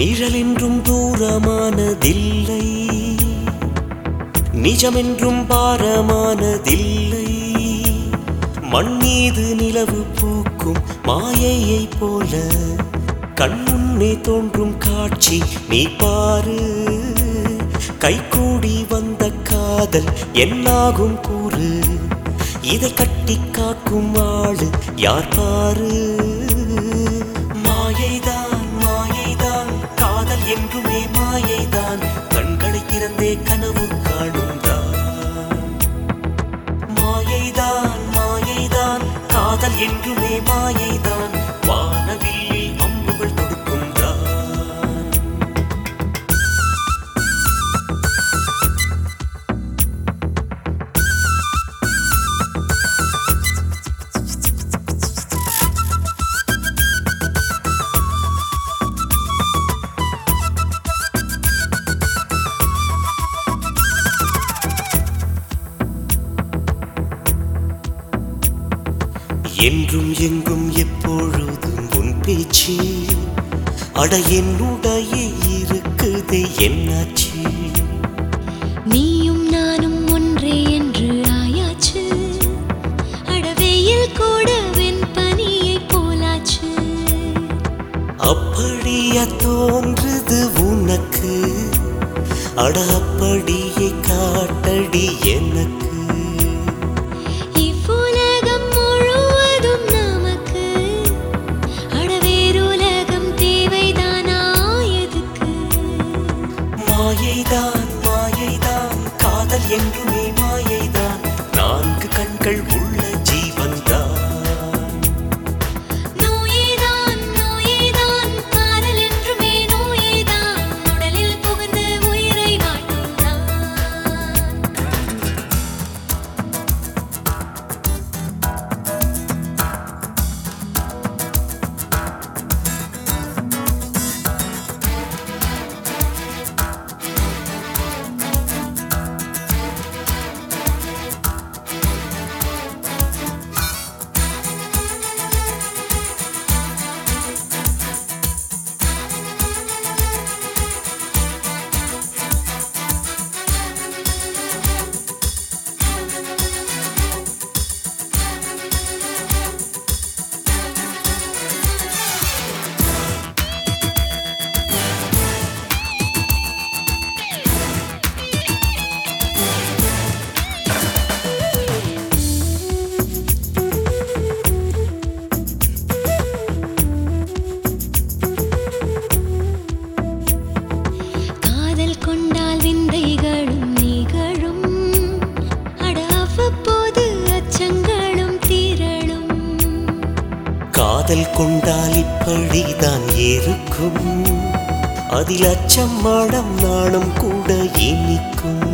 நிழலென்றும் தூரமானதில்லை நிஜமென்றும் பாரமானதில்லை மண் மீது நிலவு பூக்கும் மாயையைப் போல கண் முன்னே தோன்றும் காட்சி நீ பாரு கைகூடி வந்த காதல் என்னாகும் கூறு இதை கட்டி காக்கும் ஆளு யார் பாரு மாயைதான் மாயைதான் காதல் என்றுமே மாயைதான் கண்களை திறந்தே கனவு காணும் மாயைதான் மாயைதான் காதல் என்றுமே மாயைதான் வானவில் அம்புகள் தொடுக்கும் தான் என்றும் எங்கும் எப்பொழுதும் உன் பேச்சு அட என்னுடைய இருக்குதே என்னாச்சு நீயும் நானும் ஒன்றே என்று ஆயாச்சு அடவையில் கூட வெண் பனியை போலாச்சு அப்படியா தோன்றுது உனக்கு அட அப்படியே காட்டடி எனக்கு இவ்வுலகம் முழுவதும் நமக்கு அடவேருலகம் தேவைதானா எதுக்கு மாயைதான் மாயைதான் காதல் என்றுமே மாயைதான் நான்கு கண்கள் உள்ள ஜீவன்தான் நோயேதான் நோயேதான் காதல் என்றுமே நோயேதான் உடலில் புகுந்து உயிரை வாட்டும் தான் காதல் கொண்டால் விந்தைகளும் நிகழும் அட அவ்வப்போது அச்சங்களும் தீரலும் காதல் கொண்டால் இப்படிதான் இருக்கும் அதில் அச்சம் மாடம் நாணம் கூட இனிக்கும்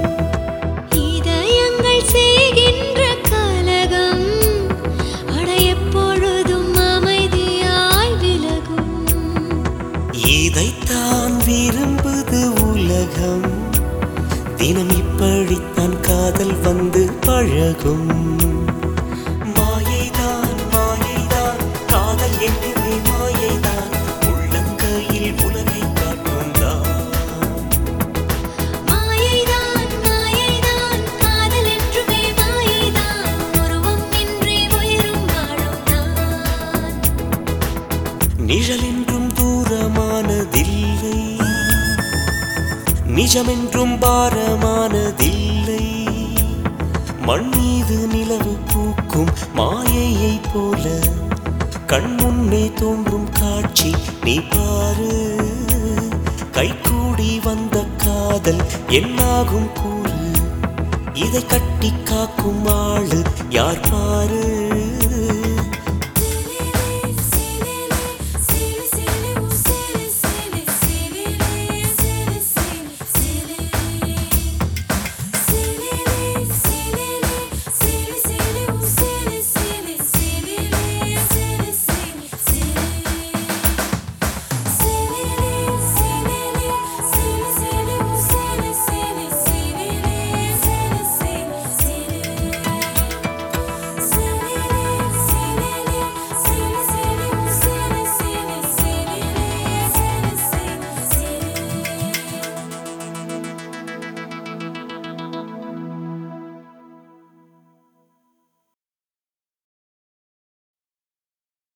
இதயங்கள் செய்கின்ற கலகம் அட எப்பொழுதும் அமைதியாய் விலகும் இதைத்தான் விரும்புது உலகம் தினம் இப்படித்தான் காதல் வந்து பழகும் மாயைதான் மாயைதான் காதல் என்றுமே மாயைதான் உள்ளங்கையில் உலகை காட்டும் தான் மாயைதான் மாயைதான் காதல் என்றுமே மாயைதான் உருவம் இன்றி உயிரும் வாழும் நான் நிழலென்றும் தூரமானதில்லை நிஜமென்றும் பாரமானதில்லை மண் மீது நிலவு பூக்கும் மாயையைப் போல கண் முன்னே தோன்றும் காட்சி நீ பாரு கைகூடி வந்த காதல் என்னாகும் கூறு இதை கட்டி காக்கும் ஆளு யார் பாரு